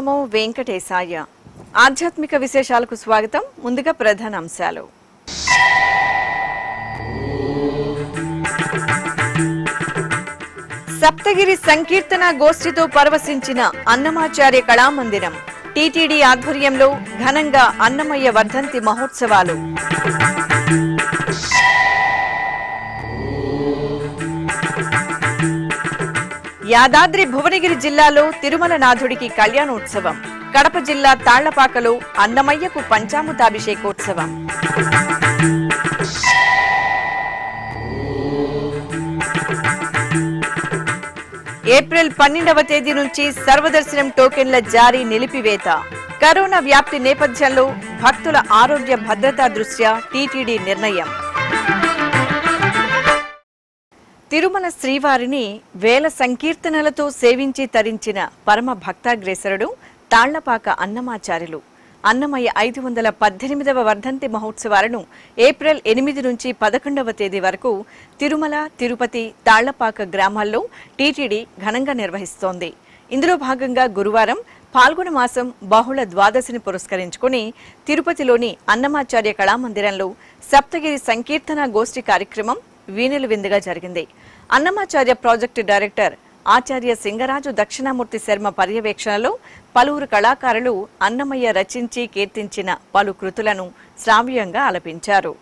నమో వెంకటేశాయ ఆధ్యాత్మిక విశేషాలకు స్వాగతం ముందుగా ప్రధాన అంశాలు సప్తగిరి సంకీర్తన గోష్ఠితో పరవశించిన అన్నమాచార్య కళామందిరం టీటీడీ ఆధ్వర్యంలో ఘనంగా అన్నమయ్య వర్ధంతి మహోత్సవాలు యాదాద్రి భువనగిరి జిల్లాలో తిరుమల నాథుడికి కళ్యాణోత్సవం కడప జిల్లా తాళ్లపాకలో అన్నమయ్యకు పంచామృతాభిషేకోత్సవం ఏప్రిల్ పన్నెండవ తేదీ నుంచి సర్వదర్శనం టోకెన్ల జారీ నిలిపివేత కరోనా వ్యాప్తి నేపథ్యంలో భక్తుల ఆరోగ్య భద్రతా దృష్ట్యా టీటీడీ నిర్ణయం తిరుమల శ్రీవారిని వేల సంకీర్తనలతో సేవించి తరించిన పరమ భక్తాగ్రేసరుడు తాళ్లపాక అన్నమాచార్యులు అన్నమయ్య ఐదు వందల పద్దెనిమిదవ వర్ధంతి మహోత్సవాలను ఏప్రిల్ ఎనిమిది నుంచి పదకొండవ తేదీ వరకు తిరుమల తిరుపతి తాళ్లపాక గ్రామాల్లో టీటీడీ ఘనంగా నిర్వహిస్తోంది ఇందులో భాగంగా గురువారం పాల్గొన మాసం బహుళ ద్వాదశిని పురస్కరించుకుని తిరుపతిలోని అన్నమాచార్య కళామందిరంలో సప్తగిరి సంకీర్తన గోష్ఠి కార్యక్రమం వీణులు విందుగా జరిగింది అన్నమాచార్య ప్రాజెక్టు డైరెక్టర్ ఆచార్య సింగరాజు దక్షిణామూర్తి శర్మ పర్యవేక్షణలో పలువురు కళాకారులు అన్నమయ్య రచించి కీర్తించిన పలు కృతులను శ్రావ్యంగా ఆలపించారు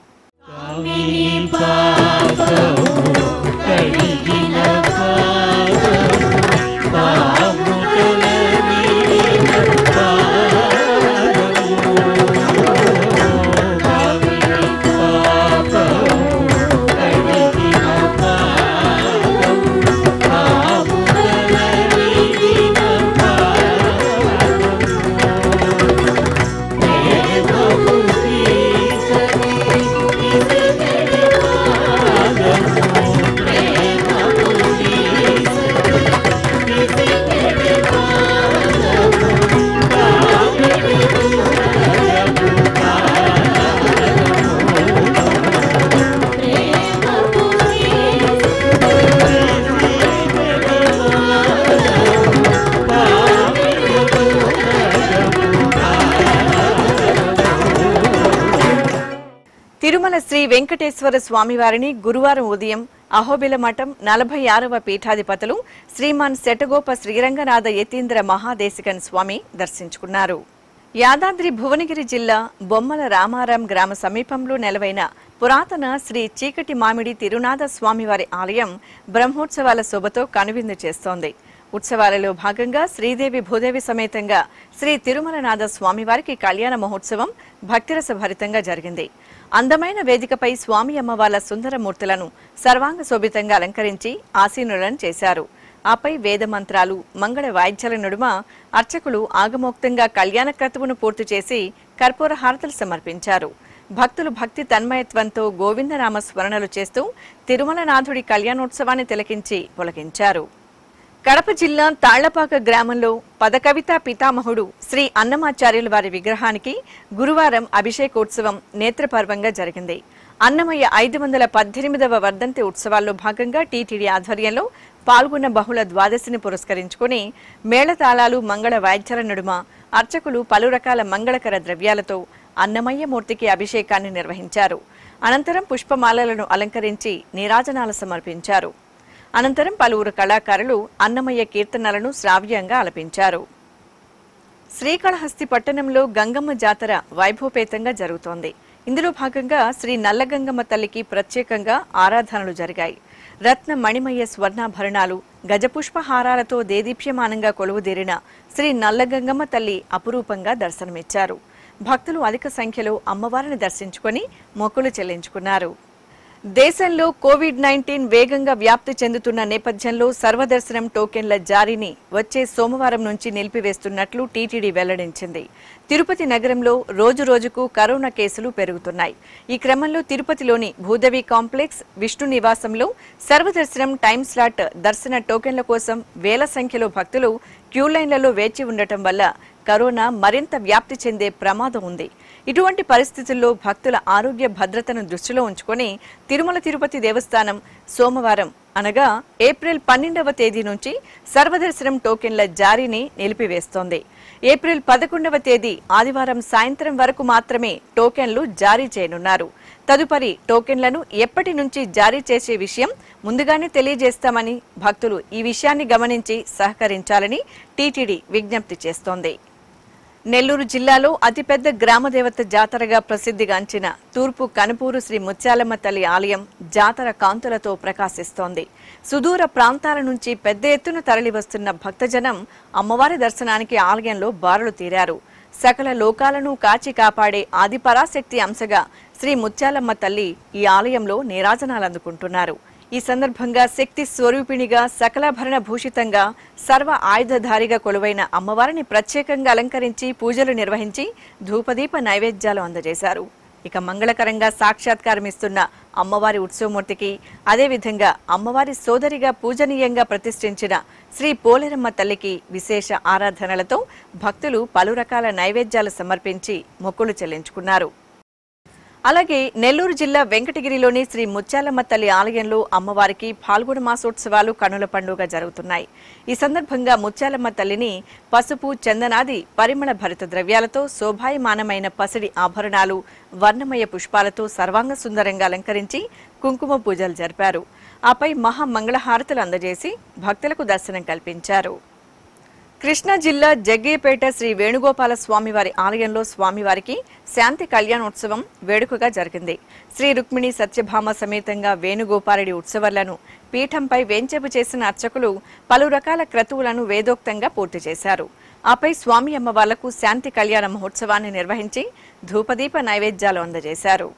తిరుమల శ్రీ వెంకటేశ్వర స్వామివారిని గురువారం ఉదయం అహోబిల మఠం నలభై ఆరవ పీఠాధిపతులు శ్రీమాన్ శటగోప శ్రీరంగనాథ యతీంద్ర మహాదేశికన్ స్వామి దర్శించుకున్నారు యాదాద్రి భువనగిరి జిల్లా బొమ్మల రామారాం గ్రామ సమీపంలో నెలవైన పురాతన శ్రీ చీకటి మామిడి తిరునాథ స్వామివారి ఆలయం బ్రహ్మోత్సవాల శోభతో కనువిందు చేస్తోంది ఉత్సవాలలో భాగంగా శ్రీదేవి భూదేవి సమేతంగా శ్రీ తిరుమలనాథ స్వామివారికి కళ్యాణ మహోత్సవం భక్తిరస భరితంగా జరిగింది అందమైన వేదికపై స్వామి అమ్మవార్ల సుందర మూర్తులను సర్వాంగ శోభితంగా అలంకరించి ఆసీనులను చేశారు ఆపై వేద మంత్రాలు మంగళ వాయిద్యాల నడుమ అర్చకులు ఆగమోక్తంగా కళ్యాణ క్రతువును పూర్తి చేసి కర్పూర హారతలు సమర్పించారు భక్తులు భక్తి తన్మయత్వంతో గోవిందనామ స్మరణలు చేస్తూ తిరుమలనాథుడి కళ్యాణోత్సవాన్ని తిలకించి పులకించారు కడప జిల్లా తాళ్లపాక గ్రామంలో పదకవితా పితామహుడు శ్రీ అన్నమాచార్యుల వారి విగ్రహానికి గురువారం అభిషేకోత్సవం నేత్రపర్వంగా జరిగింది అన్నమయ్య ఐదు వందల పద్దెనిమిదవ వర్ధంతి ఉత్సవాల్లో భాగంగా టీటీడీ ఆధ్వర్యంలో పాల్గొన్న బహుళ ద్వాదశిని పురస్కరించుకుని మేళతాళాలు మంగళ వాయిద్యాల నడుమ అర్చకులు పలు రకాల మంగళకర ద్రవ్యాలతో అన్నమయ్య మూర్తికి అభిషేకాన్ని నిర్వహించారు అనంతరం పుష్పమాలలను అలంకరించి నీరాజనాలు సమర్పించారు అనంతరం పలువురు కళాకారులు అన్నమయ్య కీర్తనలను శ్రావ్యంగా ఆలపించారు శ్రీకాళహస్తి పట్టణంలో గంగమ్మ జాతర వైభవపేతంగా జరుగుతోంది ఇందులో భాగంగా శ్రీ నల్లగంగమ్మ తల్లికి ప్రత్యేకంగా ఆరాధనలు జరిగాయి రత్న మణిమయ్య స్వర్ణాభరణాలు గజపుష్పహారాలతో దేదీప్యమానంగా కొలువుదీరిన శ్రీ నల్లగంగమ్మ తల్లి అపురూపంగా దర్శనమిచ్చారు భక్తులు అధిక సంఖ్యలో అమ్మవారిని దర్శించుకొని మొక్కులు చెల్లించుకున్నారు దేశంలో కోవిడ్ నైన్టీన్ వేగంగా వ్యాప్తి చెందుతున్న నేపథ్యంలో సర్వదర్శనం టోకెన్ల జారీని వచ్చే సోమవారం నుంచి నిలిపివేస్తున్నట్లు టీటీడీ వెల్లడించింది తిరుపతి నగరంలో రోజు రోజుకు కరోనా కేసులు పెరుగుతున్నాయి ఈ క్రమంలో తిరుపతిలోని భూదేవి కాంప్లెక్స్ విష్ణు నివాసంలో సర్వదర్శనం టైం స్లాట్ దర్శన టోకెన్ల కోసం వేల సంఖ్యలో భక్తులు క్యూ లైన్లలో వేచి ఉండటం వల్ల కరోనా మరింత వ్యాప్తి చెందే ప్రమాదం ఉంది ఇటువంటి పరిస్థితుల్లో భక్తుల ఆరోగ్య భద్రతను దృష్టిలో ఉంచుకొని తిరుమల తిరుపతి దేవస్థానం సోమవారం అనగా ఏప్రిల్ పన్నెండవ తేదీ నుంచి సర్వదర్శనం టోకెన్ల జారీని నిలిపివేస్తోంది ఏప్రిల్ పదకొండవ తేదీ ఆదివారం సాయంత్రం వరకు మాత్రమే టోకెన్లు జారీ చేయనున్నారు తదుపరి టోకెన్లను ఎప్పటి నుంచి జారీ చేసే విషయం ముందుగానే తెలియజేస్తామని భక్తులు ఈ విషయాన్ని గమనించి సహకరించాలని టీటీడీ విజ్ఞప్తి చేస్తోంది నెల్లూరు జిల్లాలో అతిపెద్ద గ్రామదేవత జాతరగా ప్రసిద్ధిగాంచిన తూర్పు కనుపూరు శ్రీ ముత్యాలమ్మ తల్లి ఆలయం జాతర కాంతులతో ప్రకాశిస్తోంది సుదూర ప్రాంతాల నుంచి పెద్ద ఎత్తున తరలివస్తున్న భక్తజనం అమ్మవారి దర్శనానికి ఆలయంలో బారులు తీరారు సకల లోకాలను కాచి కాపాడే ఆదిపరాశక్తి అంశగా శ్రీ ముత్యాలమ్మ తల్లి ఈ ఆలయంలో నీరాజనాలందుకుంటున్నారు ఈ సందర్భంగా శక్తి స్వరూపిణిగా సకలాభరణ భూషితంగా సర్వ ఆయుధధారిగా కొలువైన అమ్మవారిని ప్రత్యేకంగా అలంకరించి పూజలు నిర్వహించి ధూపదీప నైవేద్యాలు అందజేశారు ఇక మంగళకరంగా సాక్షాత్కారమిస్తున్న అమ్మవారి ఉత్సవమూర్తికి అదేవిధంగా అమ్మవారి సోదరిగా పూజనీయంగా ప్రతిష్ఠించిన శ్రీ పోలేరమ్మ తల్లికి విశేష ఆరాధనలతో భక్తులు పలు రకాల నైవేద్యాలు సమర్పించి మొక్కులు చెల్లించుకున్నారు అలాగే నెల్లూరు జిల్లా వెంకటగిరిలోని శ్రీ ముత్యాలమ్మ తల్లి ఆలయంలో అమ్మవారికి పాల్గొన మాసోత్సవాలు కనుల పండుగ జరుగుతున్నాయి ఈ సందర్భంగా ముత్యాలమ్మ తల్లిని పసుపు చందనాది పరిమళ భరిత ద్రవ్యాలతో శోభాయమానమైన పసిడి ఆభరణాలు వర్ణమయ పుష్పాలతో సర్వాంగ సుందరంగా అలంకరించి కుంకుమ పూజలు జరిపారు ఆపై మహా మంగళహారతులు అందజేసి భక్తులకు దర్శనం కల్పించారు కృష్ణా జిల్లా జగ్గేపేట శ్రీ వేణుగోపాల స్వామివారి ఆలయంలో స్వామివారికి శాంతి కళ్యాణోత్సవం వేడుకగా జరిగింది శ్రీ రుక్మిణి సత్యభామ సమేతంగా వేణుగోపాలుడి ఉత్సవాలను పీఠంపై వేంచేపు చేసిన అర్చకులు పలు రకాల క్రతువులను వేదోక్తంగా పూర్తి చేశారు ఆపై స్వామి అమ్మవార్లకు శాంతి కళ్యాణ మహోత్సవాన్ని నిర్వహించి ధూపదీప నైవేద్యాలు అందజేశారు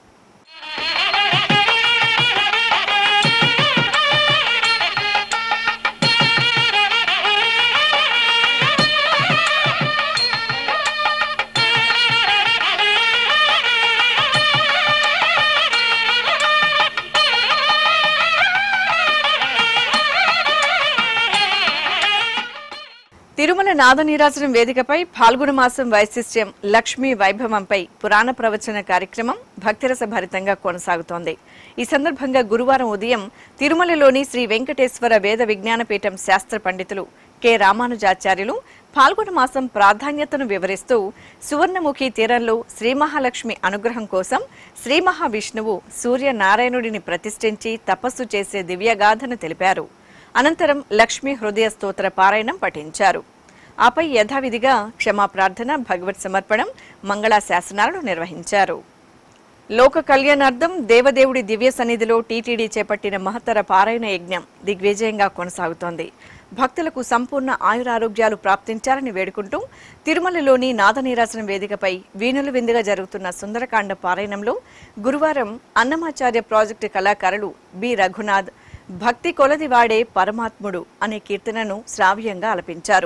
తిరుమల నాదనీరాజనం వేదికపై పాల్గొన మాసం వైశిష్ట్యం లక్ష్మీ వైభవంపై పురాణ ప్రవచన కార్యక్రమం భక్తిరస భరితంగా కొనసాగుతోంది ఈ సందర్భంగా గురువారం ఉదయం తిరుమలలోని శ్రీ వెంకటేశ్వర వేద విజ్ఞానపీఠం శాస్త్ర పండితులు కె రామానుజాచార్యులు పాల్గొన మాసం ప్రాధాన్యతను వివరిస్తూ సువర్ణముఖి తీరంలో శ్రీ మహాలక్ష్మి అనుగ్రహం కోసం శ్రీ మహావిష్ణువు సూర్యనారాయణుడిని ప్రతిష్ఠించి తపస్సు చేసే దివ్యగాథను తెలిపారు అనంతరం లక్ష్మీ హృదయ స్తోత్ర పారాయణం పఠించారు ఆపై యథావిధిగా క్షమాప్రార్థన భగవత్ సమర్పణం మంగళా శాసనాలను నిర్వహించారు లోక కళ్యాణార్థం దేవదేవుడి దివ్య సన్నిధిలో టీటీడీ చేపట్టిన మహత్తర పారాయణ యజ్ఞం దిగ్విజయంగా కొనసాగుతోంది భక్తులకు సంపూర్ణ ఆయురారోగ్యాలు ప్రాప్తించాలని వేడుకుంటూ తిరుమలలోని నాదనీరాసనం వేదికపై వీణులు విందుగా జరుగుతున్న సుందరకాండ పారాయణంలో గురువారం అన్నమాచార్య ప్రాజెక్టు కళాకారులు బి రఘునాథ్ భక్తి కొలది వాడే పరమాత్ముడు అనే కీర్తనను శ్రావ్యంగా ఆలపించారు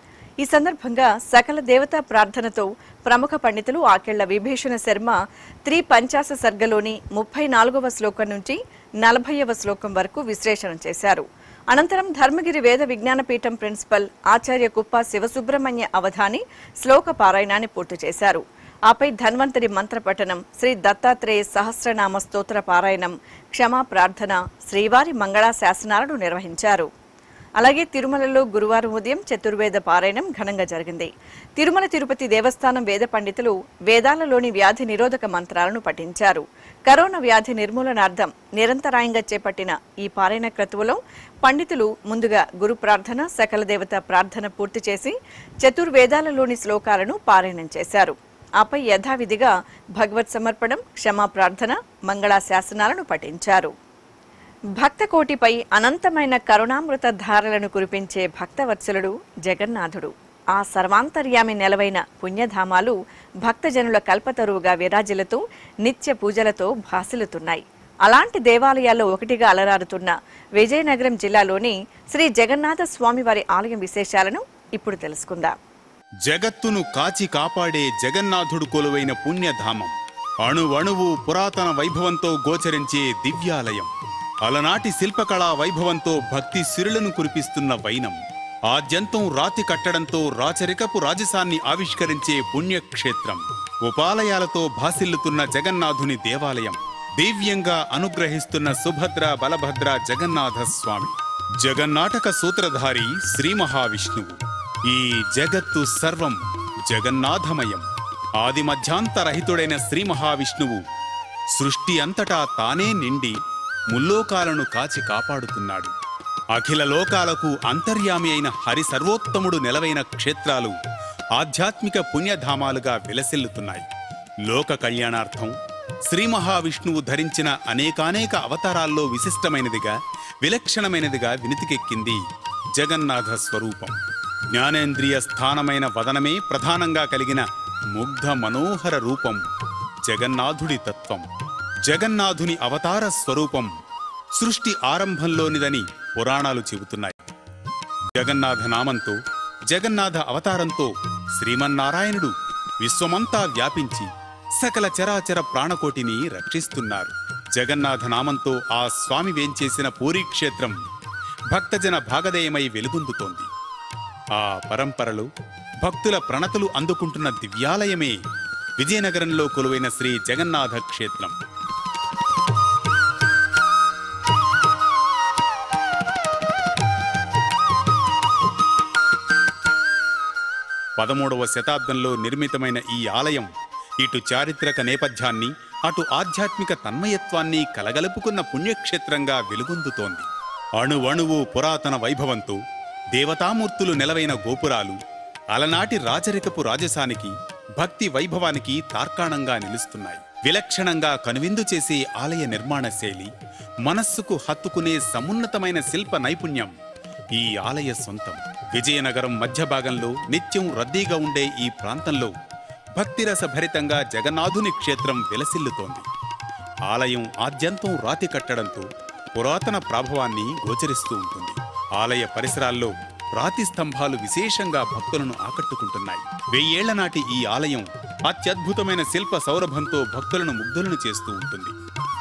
ఈ సందర్భంగా సకల దేవతా ప్రార్థనతో ప్రముఖ పండితులు ఆకెళ్ల విభీషణ శర్మ త్రి పంచాశ సర్గలోని ముప్పై నాలుగవ శ్లోకం నుంచి నలభైవ శ్లోకం వరకు విశ్లేషణ చేశారు అనంతరం ధర్మగిరి వేద విజ్ఞానపీఠం ప్రిన్సిపల్ ఆచార్య కుప్ప శివసుబ్రహ్మణ్య అవధాని శ్లోక పారాయణాన్ని పూర్తి చేశారు ఆపై ధన్వంతరి మంత్రపఠనం శ్రీ దత్తాత్రేయ సహస్రనామ స్తోత్ర పారాయణం క్షమా ప్రార్థన శ్రీవారి మంగళా శాసనాలను నిర్వహించారు అలాగే తిరుమలలో గురువారం ఉదయం చతుర్వేద పారాయణం ఘనంగా జరిగింది తిరుమల తిరుపతి దేవస్థానం వేద పండితులు వేదాలలోని వ్యాధి నిరోధక మంత్రాలను పఠించారు కరోనా వ్యాధి నిర్మూలనార్థం నిరంతరాయంగా చేపట్టిన ఈ పారాయణ క్రతువులో పండితులు ముందుగా గురు ప్రార్థన సకల దేవత ప్రార్థన పూర్తి చేసి చతుర్వేదాలలోని శ్లోకాలను పారాయణం చేశారు ఆపై యథావిధిగా భగవత్ సమర్పణం క్షమా ప్రార్థన మంగళా శాసనాలను పఠించారు భక్తకోటిపై అనంతమైన కరుణామృత ధారలను కురిపించే భక్తవత్సలుడు జగన్నాథుడు ఆ సర్వాంతర్యామి నెలవైన పుణ్యధామాలు భక్తజనుల కల్పతరువుగా విరాజిల్లుతూ నిత్య పూజలతో భాసిల్లుతున్నాయి అలాంటి దేవాలయాల్లో ఒకటిగా అలరారుతున్న విజయనగరం జిల్లాలోని శ్రీ జగన్నాథ స్వామివారి ఆలయం విశేషాలను ఇప్పుడు తెలుసుకుందాం జగత్తును కాచి కాపాడే జగన్నాథుడు కొలువైన పుణ్యధామం అణువణువు పురాతన వైభవంతో గోచరించే దివ్యాలయం అలనాటి శిల్పకళా వైభవంతో భక్తి సిరులను కురిపిస్తున్న వైనం ఆద్యంతం రాతి కట్టడంతో రాచరికపు రాజసాన్ని ఆవిష్కరించే పుణ్యక్షేత్రం ఉపాలయాలతో భాసిల్లుతున్న జగన్నాథుని దేవాలయం దివ్యంగా అనుగ్రహిస్తున్న సుభద్ర బలభద్ర జగన్నాథ స్వామి జగన్నాటక సూత్రధారి శ్రీ మహావిష్ణువు ఈ జగత్తు సర్వం జగన్నాథమయం ఆది మధ్యాంతరహితుడైన శ్రీ మహావిష్ణువు సృష్టి అంతటా తానే నిండి ముల్లోకాలను కాచి కాపాడుతున్నాడు అఖిల లోకాలకు అంతర్యామి అయిన హరి సర్వోత్తముడు నెలవైన క్షేత్రాలు ఆధ్యాత్మిక పుణ్యధామాలుగా విలసిల్లుతున్నాయి లోక కళ్యాణార్థం శ్రీ మహావిష్ణువు ధరించిన అనేకానేక అవతారాల్లో విశిష్టమైనదిగా విలక్షణమైనదిగా వినితికెక్కింది జగన్నాథ స్వరూపం జ్ఞానేంద్రియ స్థానమైన వదనమే ప్రధానంగా కలిగిన ముగ్ధ మనోహర రూపం జగన్నాథుడి తత్వం జగన్నాథుని అవతార స్వరూపం సృష్టి ఆరంభంలోనిదని పురాణాలు చెబుతున్నాయి జగన్నాథ నామంతో జగన్నాథ అవతారంతో శ్రీమన్నారాయణుడు విశ్వమంతా వ్యాపించి సకల చరాచర ప్రాణకోటిని రక్షిస్తున్నారు జగన్నాథ నామంతో ఆ స్వామి వేంచేసిన పూరీ క్షేత్రం భక్తజన భాగధేయమై వెలుగొందుతోంది ఆ పరంపరలో భక్తుల ప్రణతులు అందుకుంటున్న దివ్యాలయమే విజయనగరంలో కొలువైన శ్రీ జగన్నాథ క్షేత్రం పదమూడవ శతాబ్దంలో నిర్మితమైన ఈ ఆలయం ఇటు చారిత్రక నేపథ్యాన్ని అటు ఆధ్యాత్మిక తన్మయత్వాన్ని కలగలుపుకున్న పుణ్యక్షేత్రంగా వెలుగొందుతోంది అణువణువు పురాతన వైభవంతో దేవతామూర్తులు నెలవైన గోపురాలు అలనాటి రాజరికపు రాజసానికి భక్తి వైభవానికి తార్కాణంగా నిలుస్తున్నాయి విలక్షణంగా కనువిందు చేసే ఆలయ నిర్మాణ శైలి మనస్సుకు హత్తుకునే సమున్నతమైన శిల్ప నైపుణ్యం ఈ ఆలయ సొంతం విజయనగరం మధ్య భాగంలో నిత్యం రద్దీగా ఉండే ఈ ప్రాంతంలో భక్తిరస భరితంగా జగన్నాథుని క్షేత్రం విలసిల్లుతోంది ఆలయం ఆద్యంతం రాతి కట్టడంతో పురాతన ప్రాభవాన్ని గోచరిస్తూ ఉంటుంది ఆలయ పరిసరాల్లో రాతి స్తంభాలు విశేషంగా భక్తులను ఆకట్టుకుంటున్నాయి వెయ్యేళ్ల నాటి ఈ ఆలయం అత్యద్భుతమైన శిల్ప సౌరభంతో భక్తులను ముగ్ధులను చేస్తూ ఉంటుంది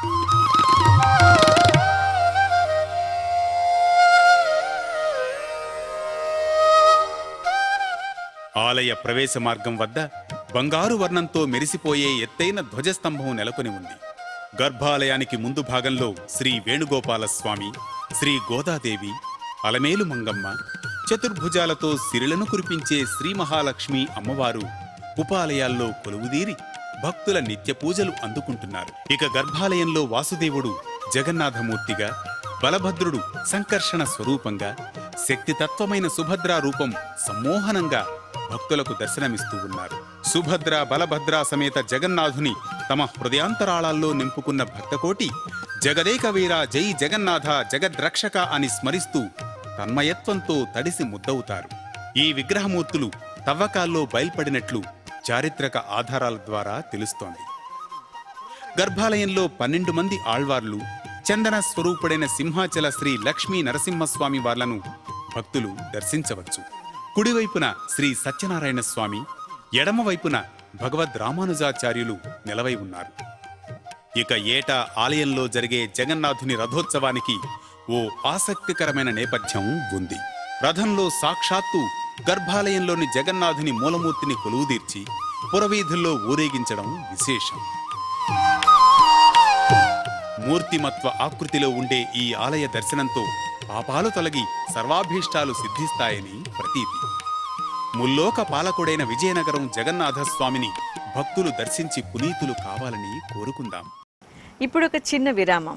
ఆలయ ప్రవేశ మార్గం వద్ద బంగారు వర్ణంతో మెరిసిపోయే ఎత్తైన ధ్వజస్తంభం నెలకొని ఉంది గర్భాలయానికి ముందు భాగంలో శ్రీ వేణుగోపాల స్వామి శ్రీ గోదాదేవి అలమేలు మంగమ్మ చతుర్భుజాలతో సిరిలను కురిపించే శ్రీ మహాలక్ష్మి అమ్మవారు ఉపాలయాల్లో కొలువుదీరి భక్తుల నిత్య పూజలు అందుకుంటున్నారు ఇక గర్భాలయంలో వాసుదేవుడు జగన్నాథమూర్తిగా బలభద్రుడు సంకర్షణ స్వరూపంగా శక్తితత్వమైన సుభద్రా రూపం సమ్మోహనంగా భక్తులకు దర్శనమిస్తూ ఉన్నారు సుభద్ర బలభద్ర సమేత జగన్నాథుని తమ హృదయాంతరాళాల్లో నింపుకున్న భక్తకోటి జగదేక వీర జై జగన్నాథ జగద్రక్షక అని స్మరిస్తూ తన్మయత్వంతో తడిసి ముద్దవుతారు ఈ విగ్రహమూర్తులు తవ్వకాల్లో బయల్పడినట్లు చారిత్రక ఆధారాల ద్వారా తెలుస్తోంది గర్భాలయంలో పన్నెండు మంది ఆళ్వార్లు చందన స్వరూపుడైన సింహాచల శ్రీ లక్ష్మీ నరసింహస్వామి వార్లను భక్తులు దర్శించవచ్చు కుడివైపున శ్రీ సత్యనారాయణ స్వామి ఎడమవైపున భగవద్ రామానుజాచార్యులు నిలవై ఉన్నారు ఇక ఏటా ఆలయంలో జరిగే జగన్నాథుని రథోత్సవానికి ఓ ఆసక్తికరమైన నేపథ్యం ఉంది రథంలో సాక్షాత్తు గర్భాలయంలోని జగన్నాథుని మూలమూర్తిని కొలువుదీర్చి పురవీధుల్లో ఊరేగించడం విశేషం మూర్తిమత్వ ఆకృతిలో ఉండే ఈ ఆలయ దర్శనంతో పాపాలు తొలగి సర్వాభీష్టాలు సిద్ధిస్తాయని ప్రతీతి ముల్లోక పాలకుడైన విజయనగరం జగన్నాథ స్వామిని భక్తులు దర్శించి పునీతులు కావాలని కోరుకుందాం ఇప్పుడు ఒక చిన్న విరామం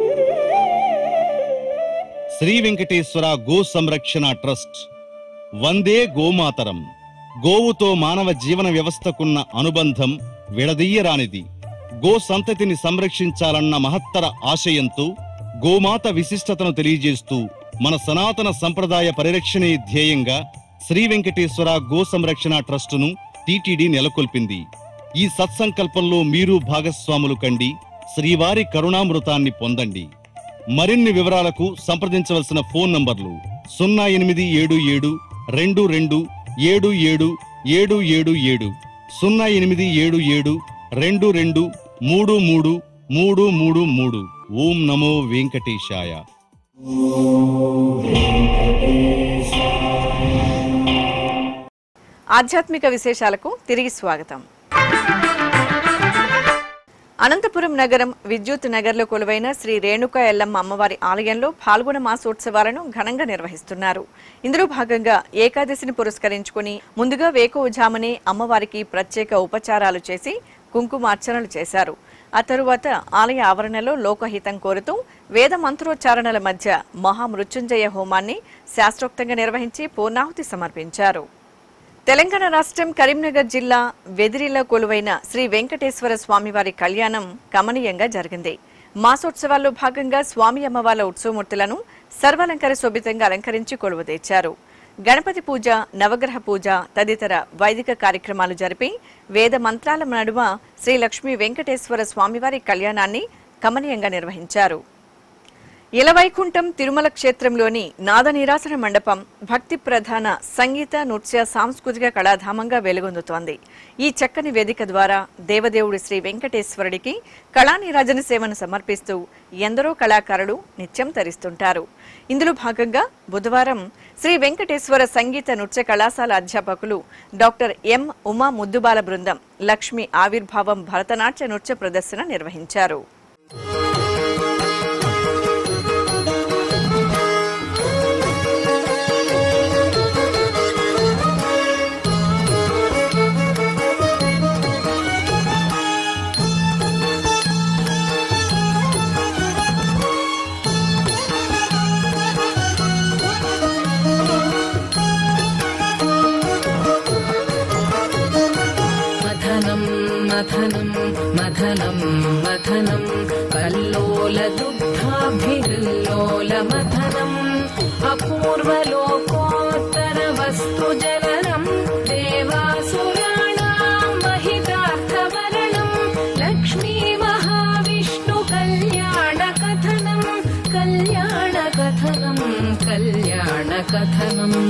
శ్రీ వెంకటేశ్వర గో సంరక్షణ ట్రస్ట్ వందే గోమాతరం గోవుతో మానవ జీవన వ్యవస్థకున్న అనుబంధం విడదీయరానిది గో సంతతిని సంరక్షించాలన్న మహత్తర ఆశయంతో గోమాత విశిష్టతను తెలియజేస్తూ మన సనాతన సంప్రదాయ పరిరక్షణే ధ్యేయంగా శ్రీ వెంకటేశ్వర గో సంరక్షణ ట్రస్టును టిటిడి నెలకొల్పింది ఈ సత్సంకల్పంలో మీరు భాగస్వాములు కండి శ్రీవారి కరుణామృతాన్ని పొందండి మరిన్ని వివరాలకు సంప్రదించవలసిన ఫోన్ నంబర్లు సున్నా ఎనిమిది ఏడు ఏడు రెండు రెండు ఏడు ఏడు ఏడు ఏడు ఏడు సున్నా ఎనిమిది ఏడు ఏడు రెండు రెండు మూడు మూడు మూడు మూడు మూడు ఓం నమో వెంకటేశాయ ఆధ్యాత్మిక విశేషాలకు తిరిగి స్వాగతం అనంతపురం నగరం విద్యుత్ నగర్లో కొలువైన శ్రీ రేణుకా ఎల్లమ్మ అమ్మవారి ఆలయంలో పాల్గొన మాసోత్సవాలను ఘనంగా నిర్వహిస్తున్నారు ఇందులో భాగంగా ఏకాదశిని పురస్కరించుకుని ముందుగా వేకువజామనే అమ్మవారికి ప్రత్యేక ఉపచారాలు చేసి కుంకుమార్చనలు చేశారు ఆ తరువాత ఆలయ ఆవరణలో లోకహితం కోరుతూ వేద మంత్రోచ్చారణల మధ్య మహామృత్యుంజయ హోమాన్ని శాస్త్రోక్తంగా నిర్వహించి పూర్ణాహుతి సమర్పించారు తెలంగాణ రాష్ట్రం కరీంనగర్ జిల్లా వెదిరిలో కొలువైన శ్రీ వెంకటేశ్వర స్వామివారి కళ్యాణం కమనీయంగా జరిగింది మాసోత్సవాల్లో భాగంగా స్వామి అమ్మవార్ల ఉత్సవమూర్తులను సర్వాలంకార శోభితంగా అలంకరించి కొలువు తెచ్చారు గణపతి పూజ నవగ్రహ పూజ తదితర వైదిక కార్యక్రమాలు జరిపి వేద మంత్రాల నడుమ శ్రీ లక్ష్మీ వెంకటేశ్వర స్వామివారి కళ్యాణాన్ని కమనీయంగా నిర్వహించారు ఇలవైకుంఠం తిరుమల క్షేత్రంలోని నాద నిరాసన మండపం భక్తి ప్రధాన సంగీత నృత్య సాంస్కృతిక కళాధామంగా వెలుగొందుతోంది ఈ చక్కని వేదిక ద్వారా దేవదేవుడి శ్రీ వెంకటేశ్వరుడికి కళానిరాజన సేవను సమర్పిస్తూ ఎందరో కళాకారులు నిత్యం తరిస్తుంటారు ఇందులో భాగంగా బుధవారం శ్రీ వెంకటేశ్వర సంగీత నృత్య కళాశాల అధ్యాపకులు డాక్టర్ ఎం ఉమా ముద్దుబాల బృందం లక్ష్మి ఆవిర్భావం భరతనాట్య నృత్య ప్రదర్శన నిర్వహించారు मथनं मथनं मथनं मथनं कल्लोलदुग्धाभिर्लोलमथनम् अपूर्वलोकोत्तरवस्तुजननं देवासुराणां महितार्थवरणं लक्ष्मीमहाविष्णुकल्याणकथनं कल्याणकथनं कल्याणकथनम्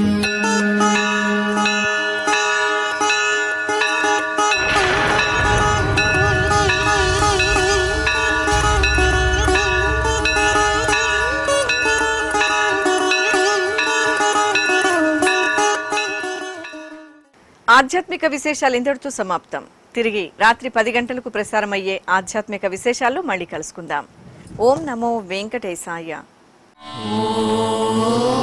ఆధ్యాత్మిక విశేషాలు ఇంతటితో సమాప్తం తిరిగి రాత్రి పది గంటలకు ప్రసారమయ్యే ఆధ్యాత్మిక విశేషాల్లో మళ్ళీ కలుసుకుందాం ఓం నమో వెంకటేశాయ ఓం